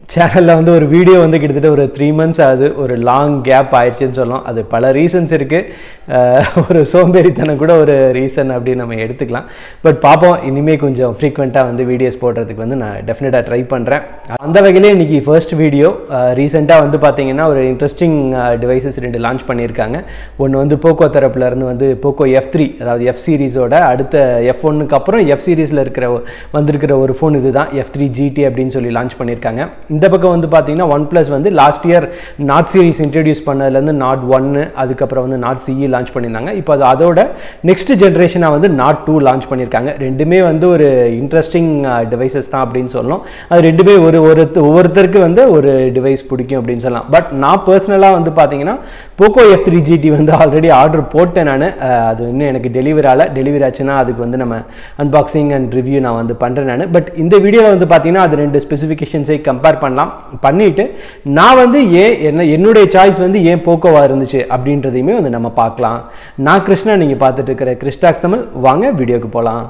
சேனலில் வந்து ஒரு வீடியோ வந்து கிட்டத்தட்ட ஒரு த்ரீ மந்த்ஸ் ஆகுது ஒரு லாங் கேப் ஆயிடுச்சுன்னு சொல்லலாம் அது பல ரீசன்ஸ் இருக்குது ஒரு சோம்பேறித்தனம் கூட ஒரு ரீசன் அப்படின்னு நம்ம எடுத்துக்கலாம் பட் பார்ப்போம் இனிமேல் கொஞ்சம் ஃப்ரீக்வெண்ட்டாக வந்து வீடியோஸ் போடுறதுக்கு வந்து நான் டெஃபினட்டாக ட்ரை பண்ணுறேன் அந்த வகையிலே இன்றைக்கி ஃபர்ஸ்ட் வீடியோ ரீசெண்டாக வந்து பார்த்தீங்கன்னா ஒரு இன்ட்ரெஸ்டிங் டிவைசஸ் ரெண்டு லான்ச் பண்ணியிருக்காங்க ஒன்று வந்து போக்கோ தரப்புலேருந்து வந்து போக்கோ எஃப் த்ரீ அதாவது எஃப் சீரிஸோட அடுத்த எஃப் ஒன்னுக்கு அப்புறம் எஃப் சீரிஸில் இருக்கிற வந்திருக்கிற ஒரு ஃபோன் இதுதான் எஃப் த்ரீ ஜிடி அப்படின்னு சொல்லி லான்ச் பண்ணியிருக்காங்க இந்த பக்கம் வந்து பார்த்தீங்கன்னா ஒன் ப்ளஸ் வந்து last year Nord series introduce பண்ணதுலேருந்து நாட் ஒன்று அதுக்கப்புறம் வந்து நாட் சிஇ லான்ச் பண்ணியிருந்தாங்க இப்போ அது அதோட நெக்ஸ்ட் ஜென்ரேஷனாக வந்து நாட் டூ லான்ச் பண்ணியிருக்காங்க ரெண்டுமே வந்து ஒரு இன்ட்ரெஸ்டிங் டிவைசஸ் தான் அப்படின்னு சொல்லணும் அது ரெண்டுமே ஒரு ஒரு ஒவ்வொருத்தருக்கு வந்து ஒரு டிவைஸ் பிடிக்கும் அப்படின்னு சொல்லலாம் பட் நான் பர்சனலாக வந்து பார்த்தீங்கன்னா போக்கோ எஃப் த்ரீ ஜிடி வந்து ஆல்ரெடி ஆர்டர் போட்டேன் நான் அது இன்னும் எனக்கு டெலிவரி ஆகல டெலிவரி ஆச்சுன்னா அதுக்கு வந்து நம்ம அன்பாக்சிங் அண்ட் ரிவ்யூ நான் வந்து பண்ணுறேன் நான் பட் இந்த வீடியோவில் வந்து பார்த்தீங்கன்னா அது ரெண்டு ஸ்பெசிஃபிகேஷன்ஸை கம்பேர் பண்ணலாம் பண்ணிட்டு நான் வந்து ஏன் என்ன என்னுடைய சாய்ஸ் வந்து ஏன் போக்கோவா இருந்துச்சு அப்படின்றதையுமே வந்து நம்ம பார்க்கலாம் நான் கிருஷ்ணா நீங்கள் பார்த்துட்டு இருக்கிற கிறிஸ்டாக்ஸ் தமிழ் வாங்க வீடியோக்கு போகலாம்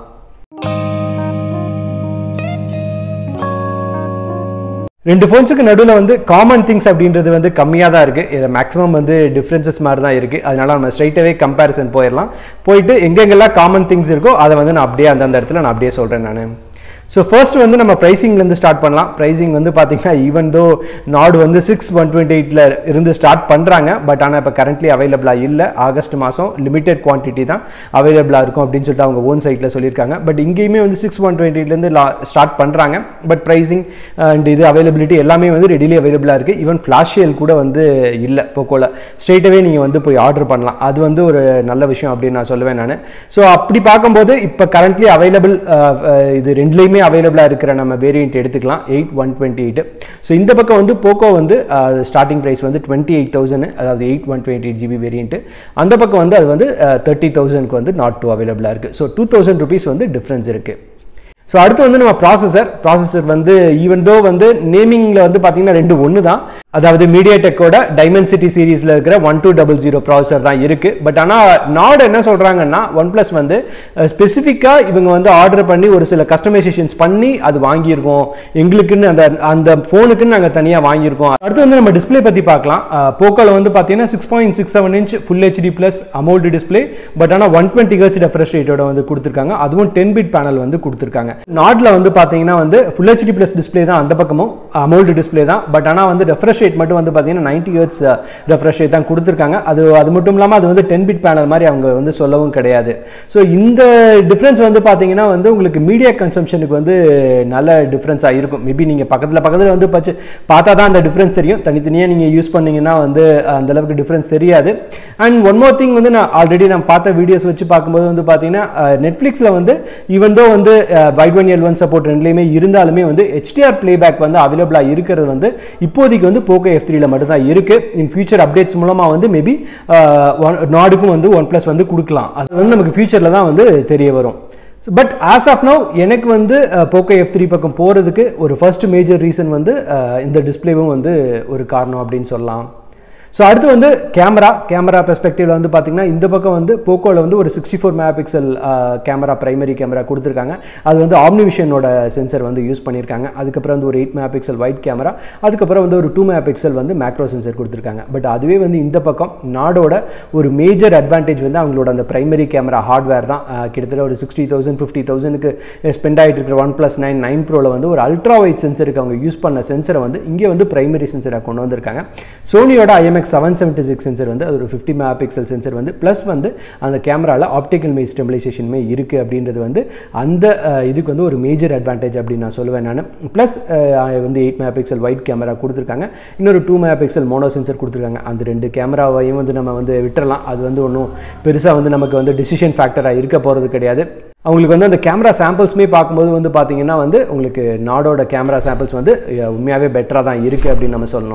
ரெண்டு ஃபோன்ஸுக்கு நடுவில் வந்து காமன் திங்ஸ் அப்படின்றது வந்து கம்மியாக தான் இருக்குது இதில் மேக்ஸிமம் வந்து டிஃப்ரென்சஸ் மாதிரி தான் இருக்குது அதனால நம்ம ஸ்ட்ரைட்டாகவே கம்பேரிசன் போயிடலாம் போயிட்டு எங்கெங்கெல்லாம் காமன் திங்ஸ் இருக்கோ அதை வந்து நான் அப்படியே அந்தந்த இடத்துல நான் அப்படியே சொல்கிறேன் நான் ஸோ ஃபர்ஸ்ட் வந்து நம்ம ப்ரைஸிங்லேருந்து ஸ்டார்ட் பண்ணலாம் ப்ரைஸிங் வந்து பார்த்தீங்கன்னா ஈவன் தோ நாடு வந்து சிக்ஸ் ஒன் டுவெண்ட்டி எயிட்டில் இருந்து ஸ்டார்ட் பண்ணுறாங்க பட் ஆனால் இப்போ கரண்ட்லி அவைலபிளாக இல்லை ஆகஸ்ட் மாதம் லிமிடெட் குவான்டிட்டி தான் அவைலபிளாக இருக்கும் அப்படின்னு சொல்லிட்டு அவங்க ஓன் சைட்டில் சொல்லியிருக்காங்க பட் இங்கேயுமே வந்து சிக்ஸ் ஒன் டுவெண்ட்டிலேருந்து லா ஸ்டார்ட் பண்ணுறாங்க பட் ப்ரைஸிங் அண்ட் இது அவைலபிலிட்டி எல்லாமே வந்து ரெடிலி அவைலபிளாக இருக்குது ஈவன் ஃப்ளாஷ் சேல் கூட வந்து இல்லை போக்கோவில் ஸ்ட்ரெயிட்டாகவே நீங்கள் வந்து போய் ஆர்டர் பண்ணலாம் அது வந்து ஒரு நல்ல விஷயம் அப்படின்னு நான் சொல்லுவேன் நான் ஸோ அப்படி பார்க்கும்போது இப்போ கரண்ட்லி அவைலபிள் இது ரெண்டுலேயுமே எல்லாமே அவைலபிளாக இருக்கிற நம்ம வேரியண்ட் எடுத்துக்கலாம் eight one twenty eight so இந்த பக்கம் வந்து போக்கோ வந்து ஸ்டார்டிங் ப்ரைஸ் வந்து டுவெண்ட்டி எயிட் தௌசண்ட் அதாவது eight one twenty eight GB variant அந்த பக்கம் வந்து அது வந்து தேர்ட்டி தௌசண்ட்க்கு வந்து நாட் டூ அவைலபிளாக இருக்குது ஸோ டூ தௌசண்ட் ருபீஸ் வந்து டிஃப்ரென்ஸ் இருக்குது ஸோ அடுத்து வந்து நம்ம ப்ராசஸர் ப்ராசஸர் வந்து ஈவன் தோ வந்து நேமிங்கில் வந்து பார்த்தீங்கன்னா ரெண்டு ஒன்று தான் அதாவது மீடியா டெக்கோட டைமென்சிட்டி சீரீஸில் இருக்கிற one two double zero processor தான் இருக்குது பட் ஆனால் நாடு என்ன சொல்கிறாங்கன்னா ஒன் ப்ளஸ் வந்து ஸ்பெசிஃபிக்காக இவங்க வந்து ஆர்டர் பண்ணி ஒரு சில கஸ்டமைசேஷன்ஸ் பண்ணி அது வாங்கியிருக்கோம் எங்களுக்குன்னு அந்த அந்த ஃபோனுக்குன்னு நாங்கள் தனியாக வாங்கியிருக்கோம் அடுத்து வந்து நம்ம டிஸ்பிளே பற்றி பார்க்கலாம் போக்கோவில் வந்து பார்த்தீங்கன்னா six point six seven inch full HD plus AMOLED display but ஆனால் ஒன் டுவெண்ட்டி ஹெச் ரெஃப்ரெஷ் ரேட்டோட வந்து கொடுத்துருக்காங்க அதுவும் டென் பிட் பேனல் வந்து கொடுத்துருக்காங்க நாட்டில் வந்து பார்த்தீங்கன்னா வந்து ஃபுல் ஹெச்டி ப்ளஸ் டிஸ்பிளே தான் அந்த பக்கமும் அமௌல்டு டிஸ்பிளே தான் பட் ஆனால் வந்து ரெஃப்ரெஷ் ரேட் மட்டும் வந்து பார்த்தீங்கன்னா நைன்டி ஹர்ட்ஸ் ரெஃப்ரெஷ் ரேட் தான் கொடுத்துருக்காங்க அது அது மட்டும் இல்லாமல் அது வந்து டென் பிட் பேனல் மாதிரி அவங்க வந்து சொல்லவும் கிடையாது ஸோ இந்த டிஃப்ரென்ஸ் வந்து பார்த்தீங்கன்னா வந்து உங்களுக்கு மீடியா கன்சம்ஷனுக்கு வந்து நல்ல டிஃப்ரென்ஸாக இருக்கும் மேபி நீங்கள் பக்கத்தில் பக்கத்தில் வந்து பச்சு பார்த்தா தான் அந்த டிஃப்ரென்ஸ் தெரியும் தனித்தனியாக நீங்கள் யூஸ் பண்ணீங்கன்னா வந்து அந்த அளவுக்கு டிஃப்ரென்ஸ் தெரியாது அண்ட் ஒன் மோர் திங் வந்து நான் ஆல்ரெடி நான் பார்த்த வீடியோஸ் வச்சு பார்க்கும்போது வந்து பார்த்தீங்கன்னா நெட்ஃப்ளிக்ஸில் வந்து ஈவன் தோ வந்து Widevine L one support ரெண்டுலேயுமே இருந்தாலுமே வந்து ஹெச்டிஆர் பிளேபேக் வந்து அவைலபிளாக இருக்கிறது வந்து இப்போதைக்கு வந்து போக்கோ எஃப் த்ரீல மட்டும் தான் இருக்குது இன் ஃபியூச்சர் அப்டேட்ஸ் மூலமாக வந்து மேபி நாடுக்கும் வந்து ஒன் ப்ளஸ் வந்து கொடுக்கலாம் அது வந்து நமக்கு ஃபியூச்சரில் தான் வந்து தெரிய வரும் பட் ஆஸ் ஆஃப் நவ் எனக்கு வந்து போக்கோ எஃப் த்ரீ பக்கம் போகிறதுக்கு ஒரு ஃபர்ஸ்ட் மேஜர் ரீசன் வந்து இந்த டிஸ்பிளேவும் வந்து ஒரு காரணம் அப்படின்னு சொல்லலாம் ஸோ அடுத்து வந்து கேமரா கேமரா பெர்ஸ்பெக்டிவில் வந்து பார்த்திங்கன்னா இந்த பக்கம் வந்து போக்கோவில் வந்து ஒரு sixty four mega pixel camera primary camera கொடுத்துருக்காங்க அது வந்து ஆம்னிவிஷனோட சென்சர் வந்து யூஸ் பண்ணியிருக்காங்க அதுக்கப்புறம் வந்து ஒரு eight mega pixel wide camera அதுக்கப்புறம் வந்து ஒரு டூ மெகா பிக்சல் வந்து மேக்ரோ சென்சர் கொடுத்துருக்காங்க பட் அதுவே வந்து இந்த பக்கம் நாடோட ஒரு மேஜர் அட்வான்டேஜ் வந்து அவங்களோட அந்த ப்ரைமரி கேமரா ஹார்ட்வேர் தான் கிட்டத்தட்ட ஒரு சிக்ஸ்டி தௌசண்ட் ஃபிஃப்டி தௌசண்ட்க்கு ஸ்பெண்ட் ஆகிட்டு இருக்கிற ஒன் ப்ளஸ் நைன் நைன் ப்ரோவில் வந்து ஒரு அல்ட்ரா ஒயிட் சென்சருக்கு அவங்க யூஸ் பண்ண சென்சரை வந்து இங்கே வந்து ப்ரைமரி சென்சராக கொண்டு வந்திருக்காங்க சோனியோட IMX seven seventy six sensor வந்து அது ஒரு ஃபிஃப்டி மெகா பிக்சல் சென்சர் வந்து ப்ளஸ் வந்து அந்த கேமராவில் ஆப்டிக்கல் மேஜ் ஸ்டெபிலைசேஷனுமே இருக்குது அப்படின்றது வந்து அந்த இதுக்கு வந்து ஒரு மேஜர் அட்வான்டேஜ் அப்படின்னு நான் சொல்லுவேன் நான் ப்ளஸ் வந்து eight mega pixel wide camera கொடுத்துருக்காங்க இன்னொரு two mega pixel mono sensor கொடுத்துருக்காங்க அந்த ரெண்டு கேமராவையும் வந்து நம்ம வந்து விட்டுறலாம் அது வந்து ஒன்றும் பெருசாக வந்து நமக்கு வந்து டிசிஷன் ஃபேக்டராக இருக்க போகிறது கிடையாது அவங்களுக்கு வந்து அந்த கேமரா சாம்பிள்ஸுமே பார்க்கும்போது வந்து பார்த்தீங்கன்னா வந்து உங்களுக்கு நாடோட கேமரா சாம்பிள்ஸ் வந்து உண்மையாகவே பெட்டராக தான் இருக்குது அப்படின்னு நம்ம சொல்லணும்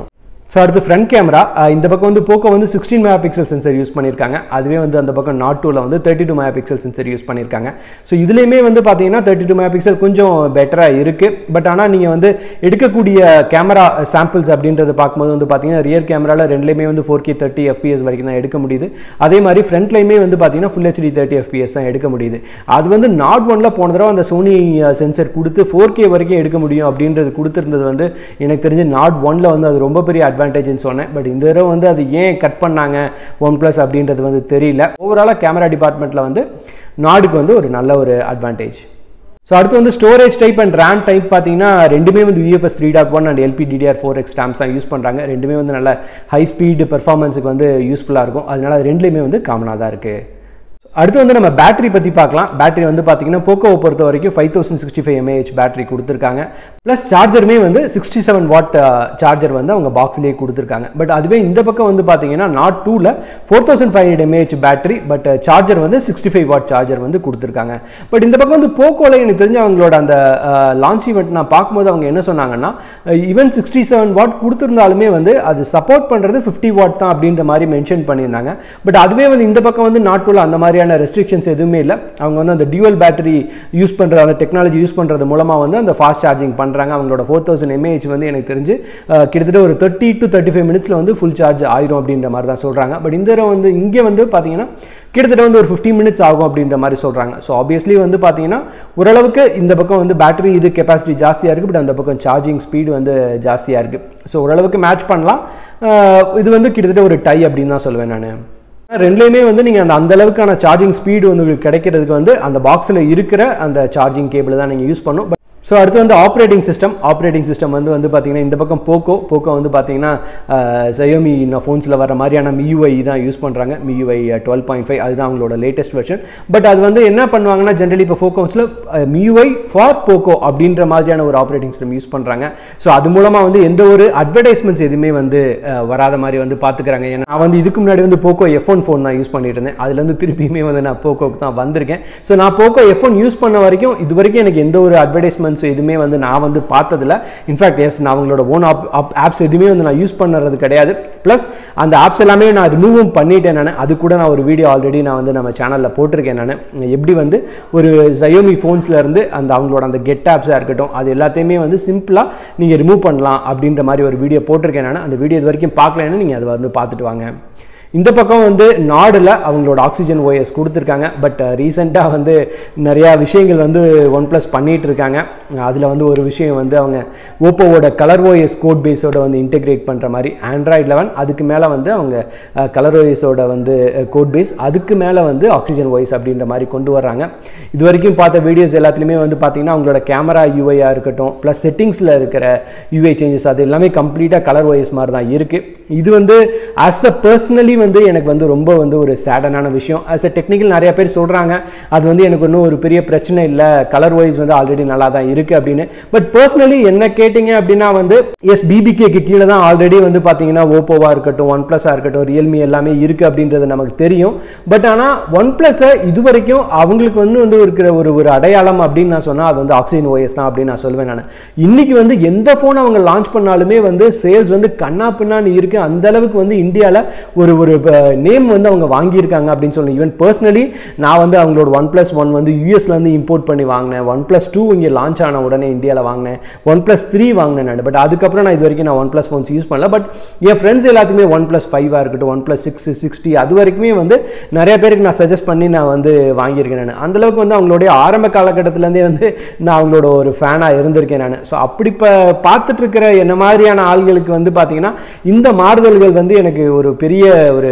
ஸோ அடுத்து ஃப்ரண்ட் கேமரா இந்த பக்கம் வந்து போக்கோ வந்து sixteen mega pixel sensor use பண்ணியிருக்காங்க அதுவே வந்து அந்த பக்கம் நாட் டூவில் வந்து thirty two mega pixel sensor use பண்ணியிருக்காங்க ஸோ இதுலேயுமே வந்து பார்த்தீங்கன்னா தேர்ட்டி டூ மெகா பிக்சல் கொஞ்சம் பெட்டராக இருக்குது பட் ஆனால் நீங்கள் வந்து எடுக்கக்கூடிய கேமரா சாம்பிள்ஸ் அப்படின்றத பார்க்கும்போது வந்து பார்த்தீங்கன்னா ரியர் கேமராவில் ரெண்டுலேயுமே வந்து ஃபோர் கே தேர்ட்டி எஃபிஎஸ் வரைக்கும் தான் எடுக்க முடியுது அதே மாதிரி ஃப்ரண்ட்லேயுமே வந்து பார்த்தீங்கன்னா ஃபுல் ஹெச்டி தேர்ட்டி எஃபிஎஸ் தான் எடுக்க முடியுது அது வந்து நாட் ஒன்ல போன தடவை அந்த சோனி சென்சர் கொடுத்து ஃபோர் கே வரைக்கும் எடுக்க முடியும் அப்படின்றது கொடுத்துருந்தது வந்து எனக்கு தெரிஞ்சு நாட் ஒன்ல வந்து அது ரொம்ப பெரிய அட்வான்டேஜ்னு சொன்னேன் பட் இந்த தடவை வந்து அது ஏன் கட் பண்ணாங்க ஒன் ப்ளஸ் அப்படின்றது வந்து தெரியல ஓவராலாக கேமரா டிபார்ட்மெண்ட்டில் வந்து நாடுக்கு வந்து ஒரு நல்ல ஒரு அட்வான்டேஜ் ஸோ அடுத்து வந்து storage type and RAM type பார்த்தீங்கன்னா ரெண்டுமே வந்து UFS three dot one and LP DDR four X டேம்ஸ் தான் யூஸ் பண்ணுறாங்க ரெண்டுமே வந்து நல்ல ஹை ஸ்பீடு பெர்ஃபார்மன்ஸுக்கு வந்து யூஸ்ஃபுல்லாக இருக்கும் அதனால அது ரெண்டுலேயுமே வந்து காமனாக தான் இருக்குது அடுத்து வந்து நம்ம பேட்டரி பற்றி பார்க்கலாம் பேட்டரி வந்து பார்த்தீங்கன்னா போக்கோவை பொறுத்த வரைக்கும் five thousand sixty five mAh battery கொடுத்துருக்காங்க ப்ளஸ் சார்ஜருமே வந்து சிக்ஸ்டி செவன் வாட் சார்ஜர் வந்து அவங்க பாக்ஸ்லேயே கொடுத்துருக்காங்க பட் அதுவே இந்த பக்கம் வந்து பார்த்தீங்கன்னா நாட் டூவில் four thousand five hundred mAh battery but charger வந்து சிக்ஸ்டி ஃபைவ் வாட் சார்ஜர் வந்து கொடுத்துருக்காங்க பட் இந்த பக்கம் வந்து போக்கோவில் எனக்கு தெரிஞ்ச அவங்களோட அந்த லான்ச் ஈவெண்ட் நான் பார்க்கும்போது அவங்க என்ன சொன்னாங்கன்னா ஈவன் சிக்ஸ்டி செவன் வாட் கொடுத்துருந்தாலுமே வந்து அது சப்போர்ட் பண்ணுறது ஃபிஃப்டி வாட் தான் அப்படின்ற மாதிரி மென்ஷன் பண்ணியிருந்தாங்க பட் அதுவே வந்து இந்த பக்கம் வந்து நாட் டூவில் அந்த மாதிரியான ரெஸ்ட்ரிக்ஷன்ஸ் எதுவுமே இல்லை அவங்க வந்து அந்த டியூவல் பேட்டரி யூஸ் பண்ணுற அந்த டெக்னாலஜி யூஸ் பண்ணுறது மூலமாக வந்து அந்த ஃபாஸ்ட் சார்ஜிங் பண்ணுறாங்க அவங்களோட ஃபோர் தௌசண்ட் எம்ஏஹெச் வந்து எனக்கு தெரிஞ்சு அஹ், கிட்டத்தட்ட ஒரு தேர்ட்டி டு தேர்ட்டி ஃபைவ் மினிட்ஸில் வந்து ஃபுல் சார்ஜ் ஆயிரும் அப்படின்ற மாதிரி தான் சொல்கிறாங்க பட் இந்த தடவை வந்து இங்கே வந்து பார்த்தீங்கன்னா கிட்டத்தட்ட வந்து ஒரு ஃபிஃப்டி மினிட்ஸ் ஆகும் அப்படின்ற மாதிரி சொல்கிறாங்க ஸோ ஆப்வியஸ்லி வந்து பார்த்தீங்கன்னா ஓரளவுக்கு இந்த பக்கம் வந்து பேட்டரி இது கெப்பாசிட்டி ஜாஸ்தியாக இருக்குது பட் அந்த பக்கம் சார்ஜிங் ஸ்பீடு வந்து ஜாஸ்தியாக இருக்குது ஸோ ஓரளவுக்கு மேட்ச் பண்ணலாம் அஹ், இது வந்து கிட்டத்தட்ட ஒரு டை அப்படின்னு தான் சொல்லுவேன் நான் ரெண்டுலேயுமே வந்து நீங்கள் அந்த அந்த அளவுக்கான சார்ஜிங் ஸ்பீடு வந்து உங்களுக்கு கிடைக்கிறதுக்கு வந்து அந்த பாக்ஸில் இருக்கிற அந்த சார்ஜிங் கேபிள் தான் நீங்கள் யூஸ் பண்ணும் ஸோ அடுத்து வந்து ஆப்ரேட்டிங் சிஸ்டம் ஆப்ரேட்டிங் சிஸ்டம் வந்து வந்து பார்த்தீங்கன்னா இந்த பக்கம் போக்கோ போக்கோ வந்து பார்த்தீங்கன்னா ஜயோமி ஃபோன்ஸில் வர மாதிரியான மியூஐ தான் யூஸ் பண்ணுறாங்க மியூஐ டுவெல் பாயிண்ட் ஃபைவ் அதுதான் அவங்களோட லேட்டஸ்ட் வெர்ஷன் பட் அது வந்து என்ன பண்ணுவாங்கன்னா ஜென்ரலி இப்போ ஃபோக்கோஸில் மியூஐ ஃபார் போக்கோ அப்படின்ற மாதிரியான ஒரு ஆப்ரேட்டிங் சிஸ்டம் யூஸ் பண்ணுறாங்க ஸோ அது மூலமாக வந்து எந்த ஒரு அட்வர்டைஸ்மெண்ட்ஸ் எதுவுமே வந்து அஹ், வராத மாதிரி வந்து பார்த்துக்கிறாங்க ஏன்னா நான் வந்து இதுக்கு முன்னாடி வந்து போக்கோ எஃப் ஒன் ஃபோன் தான் யூஸ் பண்ணிட்டு இருந்தேன் அதுலேருந்து திருப்பியுமே வந்து நான் போக்கோக்கு தான் வந்திருக்கேன் ஸோ நான் போக்கோ எஃப் ஒன் யூஸ் பண்ண வரைக்கும் இது வரைக்கும் எனக்கு எந்த ஒரு அட்வர்டைஸ்மெண்ட்ஸ் எதுவுமே வந்து நான் வந்து பார்த்ததில்ல இன்ஃபேக்ட் எஸ் நான் அவங்களோட ஓன் ஆப் ஆப்ஸ் எதுவுமே வந்து நான் யூஸ் பண்ணுறது கிடையாது ப்ளஸ் அந்த ஆப்ஸ் எல்லாமே நான் ரிமூவும் பண்ணிட்டேன் நான் அது கூட நான் ஒரு வீடியோ ஆல்ரெடி நான் வந்து நம்ம சேனலில் போட்டிருக்கேன் நான் எப்படி வந்து ஒரு ஜயோமி ஃபோன்ஸ்ல இருந்து அந்த அவங்களோட அந்த கெட் ஆப்ஸாக இருக்கட்டும் அது எல்லாத்தையுமே வந்து சிம்பிளாக நீங்கள் ரிமூவ் பண்ணலாம் அப்படின்ற மாதிரி ஒரு வீடியோ போட்டிருக்கேன் நான் அந்த வீடியோ இது வரைக்கும் பார்க்கலன்னு நீங்கள் அதை வந்து பார்த்துட்டு வாங்க இந்த பக்கம் வந்து நாடில் அவங்களோட ஆக்சிஜன் ஓஎஸ் கொடுத்துருக்காங்க பட் ரீசெண்டாக வந்து நிறையா விஷயங்கள் வந்து ஒன் ப்ளஸ் பண்ணிகிட்டு இருக்காங்க அதில் வந்து ஒரு விஷயம் வந்து அவங்க ஓப்போவோட கலர் ஓஎஸ் கோட் பேஸோட வந்து இன்டெகிரேட் பண்ணுற மாதிரி ஆண்ட்ராய்ட் லெவன் அதுக்கு மேலே வந்து அவங்க கலர் ஓஎஸோட வந்து கோட் பேஸ் அதுக்கு மேலே வந்து ஆக்சிஜன் ஓஎஸ் அப்படின்ற மாதிரி கொண்டு வர்றாங்க இது வரைக்கும் பார்த்த வீடியோஸ் எல்லாத்துலேயுமே வந்து பார்த்தீங்கன்னா அவங்களோட கேமரா யூஐயாக இருக்கட்டும் ப்ளஸ் செட்டிங்ஸில் இருக்கிற யூஐ சேஞ்சஸ் அது எல்லாமே கம்ப்ளீட்டாக கலர் ஓஎஸ் மாதிரி தான் இருக்குது இது வந்து ஆஸ் அ பர்சனலி வந்து எனக்கு வந்து ரொம்ப வந்து ஒரு சேடனான விஷயம் ஆஸ் அ டெக்னிக்கல் நிறைய பேர் சொல்கிறாங்க அது வந்து எனக்கு ஒன்றும் ஒரு பெரிய பிரச்சனை இல்லை கலர் வைஸ் வந்து ஆல்ரெடி நல்லா தான் இருக்குது அப்படின்னு பட் பர்சனலி என்ன கேட்டிங்க அப்படின்னா வந்து எஸ் பிபிகேக்கு கீழே தான் ஆல்ரெடி வந்து பார்த்தீங்கன்னா ஓப்போவாக இருக்கட்டும் ஒன் ப்ளஸாக இருக்கட்டும் ரியல்மி எல்லாமே இருக்குது அப்படின்றது நமக்கு தெரியும் பட் ஆனால் ஒன் ப்ளஸை இது வரைக்கும் அவங்களுக்கு வந்து வந்து இருக்கிற ஒரு ஒரு அடையாளம் அப்படின்னு நான் சொன்னால் அது வந்து ஆக்சிஜன் ஓஎஸ் தான் அப்படின்னு நான் சொல்லுவேன் நான் இன்னைக்கு வந்து எந்த ஃபோன் அவங்க லான்ச் பண்ணாலுமே வந்து சேல்ஸ் வந்து கண்ணா பின்னான்னு இருக்கு அந்த அளவுக்கு வந்து இந்தியாவில் ஒரு ஒரு நேம் வந்து அவங்க வாங்கியிருக்காங்க அப்படின்னு சொல்லி ஈவன் பர்சனலி நான் வந்து அவங்களோட ஒன் ப்ளஸ் ஒன் வந்து யூஎஸ்லேருந்து இம்போர்ட் பண்ணி வாங்கினேன் ஒன் ப்ளஸ் டூ இங்கே லான்ச் ஆன உடனே இந்தியாவில் வாங்கினேன் ஒன் ப்ளஸ் த்ரீ வாங்கினேன் நான் பட் அதுக்கப்புறம் நான் இது வரைக்கும் நான் ஒன் ப்ளஸ் ஃபோன்ஸ் யூஸ் பண்ணல பட் என் ஃப்ரெண்ட்ஸ் எல்லாத்துக்குமே ஒன் ப்ளஸ் ஃபைவாக இருக்கட்டும் ஒன் ப்ளஸ் சிக்ஸ் சிக்ஸ்டி அது வரைக்குமே வந்து நிறைய பேருக்கு நான் சஜஸ்ட் பண்ணி நான் வந்து வாங்கியிருக்கேன் நான் அந்தளவுக்கு வந்து அவங்களுடைய ஆரம்ப காலகட்டத்திலேருந்தே வந்து நான் அவங்களோட ஒரு ஃபேனாக இருந்திருக்கேன் நான் ஸோ அப்படி இப்போ பார்த்துட்டு இருக்கிற என்ன மாதிரியான ஆள்களுக்கு வந்து பார்த்தீங்கன்னா இந்த மாறுதல்கள் வந்து எனக்கு ஒரு பெரிய ஒரு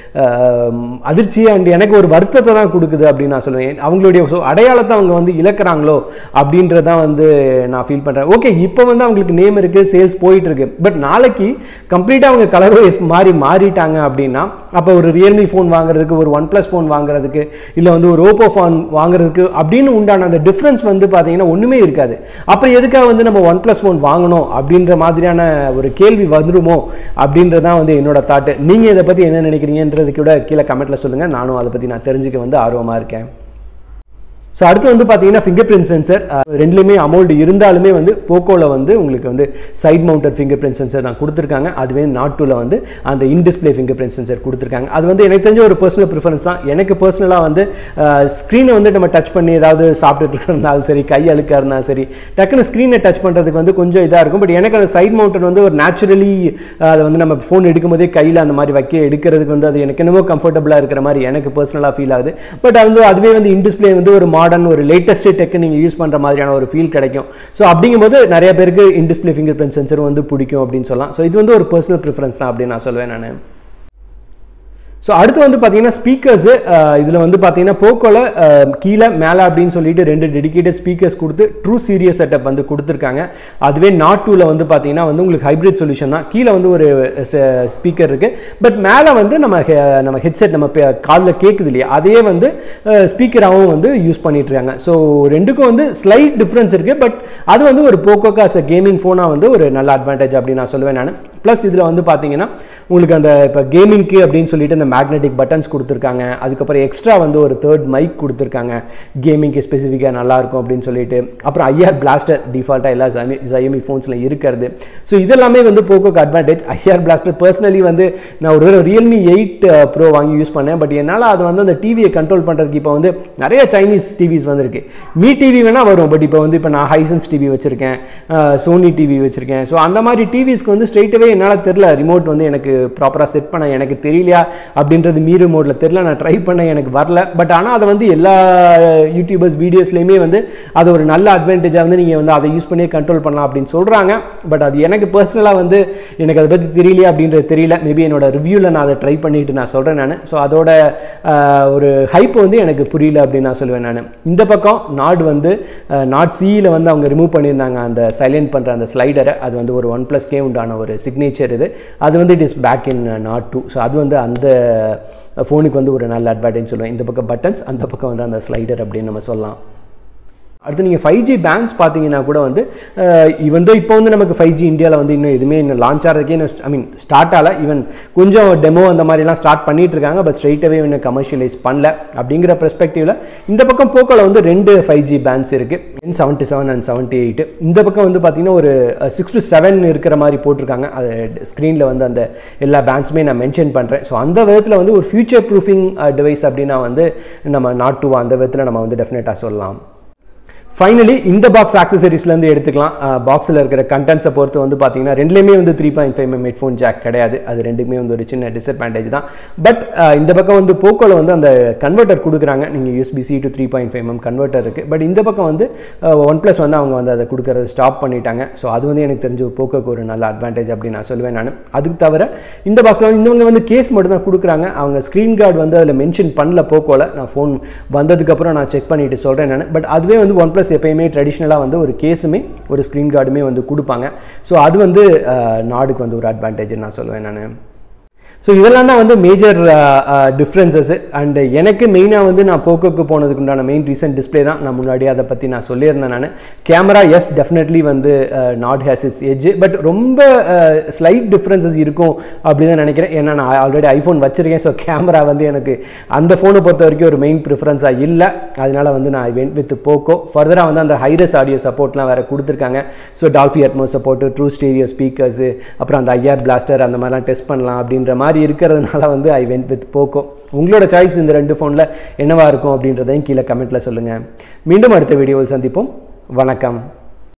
அதிர்ச்சி அண்ட் எனக்கு ஒரு வருத்தத்தை தான் கொடுக்குது அப்படின்னு நான் சொல்லுவேன் அவங்களுடைய so அடையாளத்தை அவங்க வந்து இழக்கிறாங்களோ அப்படின்றதான் வந்து நான் ஃபீல் பண்ணுறேன் ஓகே இப்போ வந்து அவங்களுக்கு நேம் இருக்குது சேல்ஸ் போயிட்டு இருக்கு பட் நாளைக்கு கம்ப்ளீட்டாக அவங்க கலர் வைஸ் மாறி மாறிட்டாங்க அப்படின்னா அப்போ ஒரு ரியல்மி ஃபோன் வாங்குறதுக்கு ஒரு ஒன் ப்ளஸ் ஃபோன் வாங்குறதுக்கு இல்லை வந்து ஒரு ஓப்போ ஃபோன் வாங்குறதுக்கு அப்படின்னு உண்டான அந்த டிஃப்ரென்ஸ் வந்து பார்த்தீங்கன்னா ஒன்றுமே இருக்காது அப்புறம் எதுக்காக வந்து நம்ம ஒன் ப்ளஸ் ஃபோன் வாங்கணும் அப்படின்ற மாதிரியான ஒரு கேள்வி வந்துருமோ அப்படின்றதான் வந்து என்னோட தாட்டு நீங்கள் இதை பற்றி என்ன நினைக்கிறீங்கன்றது கூட கீழே கமெண்ட்டில் சொல்லுங்கள் நானும் அதை பற்றி நான் தெரிஞ்சுக்க வந்து ஆர்வமாக இருக்கேன் ஸோ அடுத்து வந்து பார்த்தீங்கன்னா ஃபிங்கர் பிரிண்ட் சென்சர் ரெண்டுலேயுமே அமௌண்ட் இருந்தாலுமே வந்து போக்கோவில் வந்து உங்களுக்கு வந்து side mounted finger print sensor தான் கொடுத்துருக்காங்க அதுவே நாட் டூவில் வந்து அந்த in display finger print sensor கொடுத்துருக்காங்க அது வந்து எனக்கு தெரிஞ்ச ஒரு பர்சனல் ப்ரிஃபரன்ஸ் தான் எனக்கு பர்சனலாக வந்து ஸ்க்ரீனை வந்து நம்ம டச் பண்ணி ஏதாவது சாப்பிட்டுட்டு இருந்தாலும் சரி கை அழுக்காக இருந்தாலும் சரி டக்குன்னு ஸ்க்ரீனை டச் பண்ணுறதுக்கு வந்து கொஞ்சம் இதாக இருக்கும் பட் எனக்கு அந்த சைட் மவுண்டட் வந்து ஒரு நேச்சுரலி அதை வந்து நம்ம ஃபோன் எடுக்கும்போதே கையில் அந்த மாதிரி வைக்க எடுக்கிறதுக்கு வந்து அது எனக்கு என்னமோ கம்ஃபர்டபுளாக இருக்கிற மாதிரி எனக்கு பர்சனலாக ஃபீல் ஆகுது பட் அது வந்து அதுவே வந்து இன் டிஸ்பிளே வந்து ஒரு மாடர்ன் ஒரு லேட்டஸ்ட் டெக் நீங்கள் யூஸ் பண்ணுற மாதிரியான ஒரு ஃபீல் கிடைக்கும் ஸோ அப்படிங்கும்போது நிறைய பேருக்கு in display finger print sensor வந்து பிடிக்கும் அப்படின்னு சொல்லலாம் ஸோ இது வந்து ஒரு பர்சனல் ப்ரிஃபரன்ஸ் தான் அப்படின்னு நான் சொல்லுவேன் நான் ஸோ அடுத்து வந்து பார்த்தீங்கன்னா ஸ்பீக்கர்ஸு இதில் வந்து பார்த்தீங்கன்னா போக்கோவில் கீழே மேலே அப்படின்னு சொல்லிட்டு ரெண்டு டெடிகேட்டட் ஸ்பீக்கர்ஸ் கொடுத்து ட்ரூ சீரியஸ் செட்டப் வந்து கொடுத்துருக்காங்க அதுவே நாட் டூவில் வந்து பார்த்தீங்கன்னா வந்து உங்களுக்கு ஹைப்ரிட் சொல்யூஷன் தான் கீழே வந்து ஒரு ஸ்பீக்கர் இருக்குது பட் மேலே வந்து நம்ம he- நம்ம ஹெட்செட் நம்ம காலில் கேட்குது இல்லையா அதையே வந்து ஸ்பீக்கராகவும் வந்து யூஸ் பண்ணிட்டு இருக்காங்க ஸோ ரெண்டுக்கும் வந்து ஸ்லைட் டிஃப்ரென்ஸ் இருக்குது பட் அது வந்து ஒரு போக்கோக்கு அஸ் அ கேமிங் ஃபோனாக வந்து ஒரு நல்ல அட்வான்டேஜ் அப்படின்னு நான் சொல்லுவேன் நான் ப்ளஸ் இதில் வந்து பார்த்தீங்கன்னா உங்களுக்கு அந்த இப்போ கேமிங்க்கு அப்படின்னு சொல்லிட்டு இந்த மேக்னெட்டிக் பட்டன்ஸ் கொடுத்துருக்காங்க அதுக்கப்புறம் எக்ஸ்ட்ரா வந்து ஒரு தேர்ட் மைக் கொடுத்துருக்காங்க கேமிங்க்கு ஸ்பெசிஃபிக்காக நல்லாயிருக்கும் அப்படின்னு சொல்லிட்டு அப்புறம் ஐஆர் பிளாஸ்டர் டிஃபால்ட்டாக எல்லா ஜமி ஜயமி ஃபோன்ஸில் இருக்கிறது ஸோ இதெல்லாமே வந்து போக்கோக்கு அட்வான்டேஜ் ஐஆர் பிளாஸ்டர் பர்சனலி வந்து நான் ஒரு தடவை ரியல்மி எயிட் ப்ரோ வாங்கி யூஸ் பண்ணேன் பட் என்னால் அது வந்து அந்த டிவியை கண்ட்ரோல் பண்ணுறதுக்கு இப்போ வந்து நிறைய சைனீஸ் டிவிஸ் வந்திருக்கு மீ டிவி வேணால் வரும் பட் இப்போ வந்து இப்போ நான் ஹைசன்ஸ் டிவி வச்சுருக்கேன் சோனி டிவி வச்சுருக்கேன் ஸோ அந்த மாதிரி டிவிஸ்க்கு வந்து ஸ்ட்ரெயிட்டவே என்னால் தெரில ரிமோட் வந்து எனக்கு ப்ராப்பராக செட் பண்ண எனக்கு தெரியலையா அப்படின்றது மீ ரிமோட்டில் தெரில நான் ட்ரை பண்ண எனக்கு வரல பட் ஆனால் அதை வந்து எல்லா யூடியூபர்ஸ் வீடியோஸ்லையுமே வந்து அது ஒரு நல்ல அட்வான்டேஜாக வந்து நீங்கள் வந்து அதை யூஸ் பண்ணி கண்ட்ரோல் பண்ணலாம் அப்படின்னு சொல்கிறாங்க பட் அது எனக்கு பர்சனலாக வந்து எனக்கு அதை பற்றி தெரியலையா அப்படின்றது தெரியல மேபி என்னோட ரிவ்யூவில் நான் அதை ட்ரை பண்ணிட்டு நான் சொல்கிறேன் நான் ஸோ அதோட ஆஹ், ஒரு ஹைப் வந்து எனக்கு புரியல அப்படின்னு நான் சொல்லுவேன் நான் இந்த பக்கம் நாட் வந்து நாட் சியில் வந்து அவங்க ரிமூவ் பண்ணியிருந்தாங்க அந்த சைலண்ட் பண்ணுற அந்த ஸ்லைடரை அது வந்து ஒரு ஒன் ப்ளஸ் கே உண்டான ஒரு சிக்னேச்சர் இது அது வந்து it is back in Nord two so அது வந்து அந்த ஃபோனுக்கு வந்து ஒரு நல்ல அட்வான்டேஜ் சொல்லுவேன் இந்த பக்கம் பட்டன்ஸ் அந்த பக்கம் வந்து அந்த ஸ்லைடர் அப்படின்னு நம்ம சொல்லலாம் அடுத்து நீங்கள் ஃபைவ் ஜி பேண்ட்ஸ் பார்த்தீங்கன்னா கூட வந்து ஈவன் தான் இப்போ வந்து நமக்கு ஃபைவ் ஜி இந்தியாவில் வந்து இன்னும் எதுவுமே இன்னும் லான்ச் ஆகிறதுக்கே இன்னும் ஐ மீன் ஸ்டார்ட் ஆகல ஈவன் கொஞ்சம் டெமோ அந்த மாதிரிலாம் ஸ்டார்ட் பண்ணிட்டு இருக்காங்க பட் ஸ்ட்ரைட்டாகவே இன்னும் கமர்ஷியலைஸ் பண்ணல அப்படிங்கிற பெர்ஸ்பெக்டிவில் இந்த பக்கம் போக்கோவில் வந்து ரெண்டு ஃபைவ் ஜி பேண்ட்ஸ் இருக்குது N seventy seven and seventy eight இந்த பக்கம் வந்து பார்த்தீங்கன்னா ஒரு சிக்ஸ் டு செவன் இருக்கிற மாதிரி போட்டிருக்காங்க அது ஸ்க்ரீனில் வந்து அந்த எல்லா பேண்ட்ஸுமே நான் மென்ஷன் பண்ணுறேன் ஸோ அந்த விதத்தில் வந்து ஒரு ஃபியூச்சர் ப்ரூஃபிங் டிவைஸ் அப்படின்னா வந்து நம்ம நாட் டூ அந்த விதத்தில் நம்ம வந்து டெஃபினட்டாக சொல்லலாம் ஃபைனலி இந்த பாக்ஸ் ஆக்சசரிஸ்லேருந்து எடுத்துக்கலாம் பாக்ஸில் இருக்கிற கண்டென்ட்ஸை பொறுத்து வந்து பார்த்தீங்கன்னா ரெண்டுலேயுமே வந்து three point five M headphone jack கிடையாது அது ரெண்டுமே வந்து ஒரு சின்ன டிஸ்அட்வான்டேஜ் தான் பட் இந்த பக்கம் வந்து போக்கோவில் வந்து அந்த கன்வெர்ட்டர் கொடுக்குறாங்க நீங்கள் USB C to three point five M converter இருக்குது பட் இந்த பக்கம் வந்து ஒன் ப்ளஸ் வந்து அவங்க வந்து அதை கொடுக்கறத ஸ்டாப் பண்ணிட்டாங்க ஸோ அது வந்து எனக்கு தெரிஞ்சு போக்கோக்கு ஒரு நல்ல அட்வான்டேஜ் அப்படின்னு நான் சொல்லுவேன் நான் அதுக்கு தவிர இந்த பாக்ஸில் வந்து இந்தவங்க வந்து கேஸ் மட்டும் தான் கொடுக்குறாங்க அவங்க ஸ்க்ரீன் கார்டு வந்து அதில் மென்ஷன் பண்ணல போக்கோல நான் ஃபோன் வந்ததுக்கப்புறம் நான் செக் பண்ணிட்டு சொல்கிறேன் நான் பட் அதுவே வந்து ஒன் ப்ளஸ் எப்பயுமே ட்ரெடிஷ்னலாக வந்து ஒரு கேஸுமே ஒரு ஸ்க்ரீன் கார்டுமே வந்து கொடுப்பாங்க ஸோ அது வந்து அஹ், நாடுக்கு வந்து ஒரு அட்வான்டேஜ் நான் சொல்லுவேன் நான் ஸோ இதெல்லாம் தான் வந்து மேஜர் டிஃப்ரென்சஸ் அண்ட் எனக்கு மெயினாக வந்து நான் போக்கோக்கு போனதுக்கு உண்டான மெயின் ரீசன் டிஸ்ப்ளே தான் நான் முன்னாடி அதை பற்றி நான் சொல்லியிருந்தேன் நான் கேமரா எஸ் டெஃபினெட்லி வந்து Nord has its edge but ரொம்ப ஸ்லைட் டிஃப்ரென்சஸ் இருக்கும் அப்படின்னு தான் நினைக்கிறேன் ஏன்னா நான் ஆல்ரெடி ஐஃபோன் வச்சிருக்கேன் ஸோ கேமரா வந்து எனக்கு அந்த ஃபோனை பொறுத்த வரைக்கும் ஒரு மெயின் ப்ரிஃபரன்ஸாக இல்லை அதனால வந்து நான் வென்ட் வித் போக்கோ ஃபர்தராக வந்து அந்த ஹைரஸ் ஆடியோ சப்போர்ட்லாம் வேறு கொடுத்துருக்காங்க so Dolby Atmos support true stereo speakers அப்புறம் அந்த ஐஆர் பிளாஸ்டர் அந்த மாதிரிலாம் டெஸ்ட் பண்ணலாம் அப்படின்ற மாதிரி இருக்கிறதுனால வந்து ஐ வென்ட் வித் போக்கோ உங்களோட சாய்ஸ் இந்த ரெண்டு ஃபோனில் என்னவா இருக்கும் அப்படின்றதையும் கீழே கமெண்ட்டில் சொல்லுங்கள் மீண்டும் அடுத்த வீடியோவில் சந்திப்போம் வணக்கம்